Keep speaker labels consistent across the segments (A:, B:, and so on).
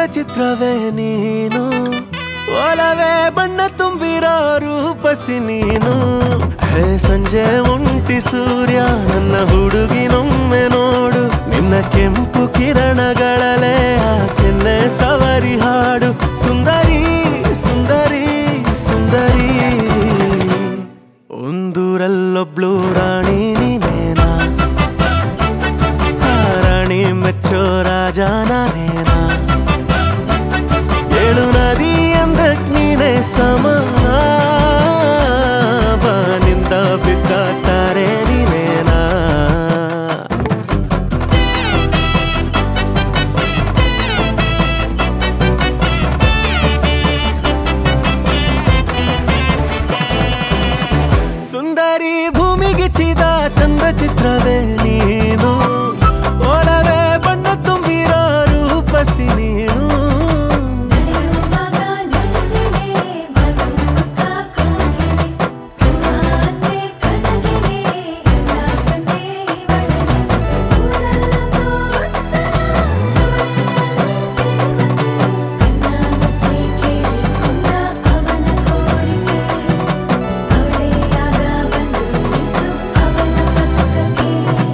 A: ಚಿತ್ರವೇ ನೀನು ಒಲವೇ ಬಣ್ಣ ತುಂಬಿರೋ ರೂಪಸಿ ನೀನು ಹೇ ಸಂಜೆ ಒಂಟಿ ಸೂರ್ಯ ನನ್ನ ಹುಡುಗಿನೊಮ್ಮೆ ನೋಡು ನಿನ್ನ ಕೆಂಪು ಕಿರಣಗಳಲೆ ಆ ಕೆನ್ನೆ ಸವರಿ ಹಾಡು ಸುಂದರಿ ಸುಂದರಿ ಸುಂದರಿ ಒಂದೂರಲ್ಲೊಬ್ಳು ರಾಣಿ ನೀನೇನಾ ಆ ರಾಣಿ ಮೆಚ್ಚೋ ರಾಜ ನಾನೇನಾ ಏಳು ನದಿ ಅಂದಕ್ ನೀನೆ ಸಮಾನ ಬಾನಿಂದ ಬಿದ್ದ ತಾರೆ ನೀನೇನಾ ಸುಂದರಿ ಭೂಮಿಗೆ ಚಿದ ಚಂದ ಚಿತ್ರವೇ ನೀನು ಒಲವೇ ಬಣ್ಣ ತುಂಬಿರೋ ರೂಪಸಿ ನೀನು
B: ನಡೆಯುವಾಗ ನಡೆದಿದೆ ಬದುಕ ಕೋಗಿಲೆ ಹೂವಾದ್ರೆ ಕಣಗಿಲೆ ಎಲ್ಲ ಕಂಡೆ ಇವಳಲೆ ಊರಲ್ಲೊಂದು ಉತ್ಸವ ಕಣ್ಣ ಮುಚ್ಚಿ ಕೇಳಿಕೊಂಡ ಅವನ ಕೋರಿಕೆ ಅವಳೇ ಆಗ ಬಂದು ನಿಂತು ಅವನ ಪಕ್ಕಕ್ಕೆ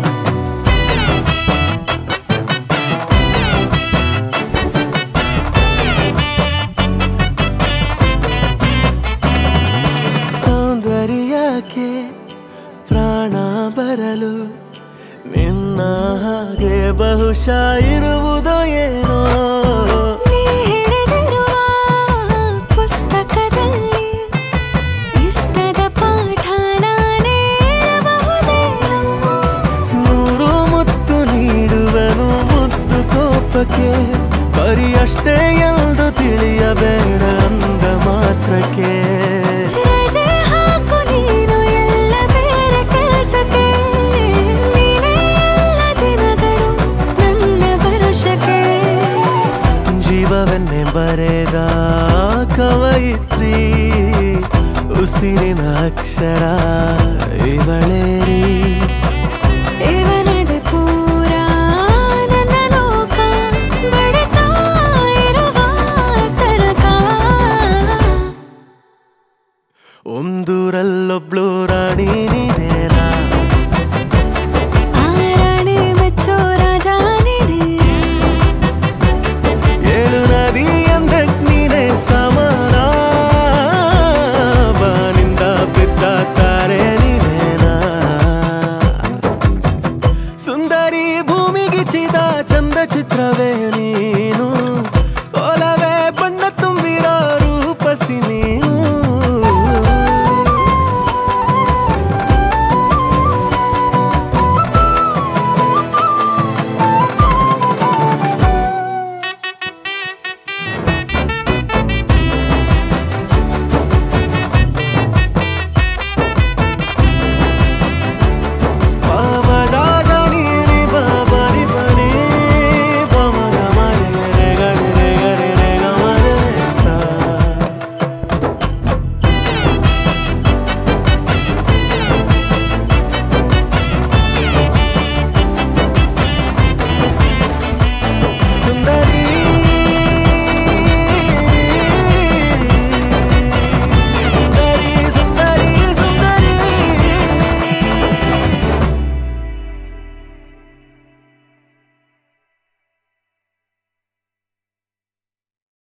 A: ಸೌಂದರ್ಯಕ್ಕೆ ಪ್ರಾಣ ಬರಲು ನಿನ್ನ ಹಾಗೆ ಬಹುಶಃ ಇರುವುದೋ ಏನೋ
B: ನೀ ಹಿಡಿದಿರುವ ಪುಸ್ತಕದಲ್ಲಿ ಇಷ್ಟದ ಪಾಠ ನಾನೇ ಇರಬಹುದೇನೋ
A: ನೂರು ಮುತ್ತು ನೀಡುವನು ಮುತ್ತು ಕೋಪಕ್ಕೆ ಬರೀ ಅಷ್ಟೇ ಎಂದು ತಿಳಿಯಬೇಡ ಅಂದ ಮಾತ್ರಕ್ಕೆ
B: ರಜೆ ಹಾಕು ನೀನು ಎಲ್ಲ ಬೇರೆ ಕೆಲಸಕ್ಕೆ ನೀನೇ ಎಲ್ಲ ದಿನಗಳು ನನ್ನ ಭರವಸಕ್ಕೆ
A: ಜೀವವನ್ನೇ ಬರೆದ ಕವಯಿತ್ರಿ ಉಸಿರಿನ ಅಕ್ಷರ ಇವಳೇರಿ